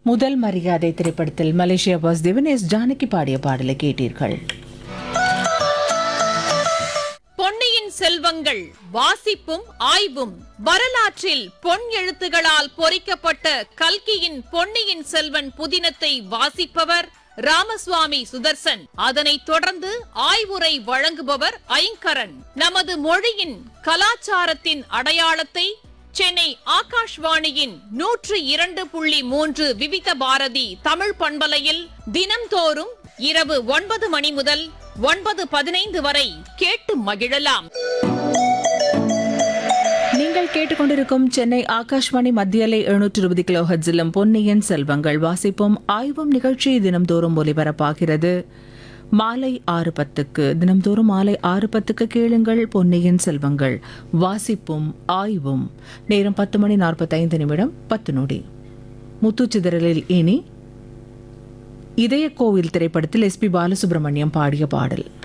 முதல் மரியாதை திரைப்படத்தில் மலேசியா வாசுதேவன் எஸ் ஜானகி பாடிய பாடலை கேட்டீர்கள் பொன்னியின் செல்வங்கள் வாசிப்பும் ஆய்வும் வரலாற்றில் பொன் எழுத்துகளால் பொறிக்கப்பட்ட கல்கியின் பொன்னியின் செல்வன் புதினத்தை வாசிப்பவர் ராமசுவாமி சுதர்சன் அதனைத் தொடர்ந்து ஆய்வுரை வழங்குபவர் ஐங்கரன் நமது மொழியின் கலாச்சாரத்தின் அடையாளத்தை சென்னை ஆகாஷ்வாணியின் நூற்று இரண்டு புள்ளி மூன்று விவித பாரதி தமிழ் பண்பலையில் தினம்தோறும் இரவு ஒன்பது மணி முதல் ஒன்பது பதினைந்து வரை கேட்டு மகிழலாம் நீங்கள் கேட்டுக்கொண்டிருக்கும் சென்னை ஆகாஷ்வாணி மத்தியலை எழுநூற்று இருபது கிலோ ஹட்ஸிலும் பொன்னியின் செல்வங்கள் வாசிப்பும் ஆய்வும் நிகழ்ச்சி தினம்தோறும் ஒலிபரப்பாகிறது மாலை ஆறு பத்துக்கு தினம்தோறும் மாலை ஆறு பத்துக்கு கேளுங்கள் பொன்னியின் செல்வங்கள் வாசிப்பும் ஆய்வும் நேரம் பத்து மணி நாற்பத்தைந்து நிமிடம் பத்து நொடி முத்துச்சிதறலில் இனி இதய கோவில் திரைப்படத்தில் எஸ்பி பாலசுப்ரமணியம் பாடிய பாடல்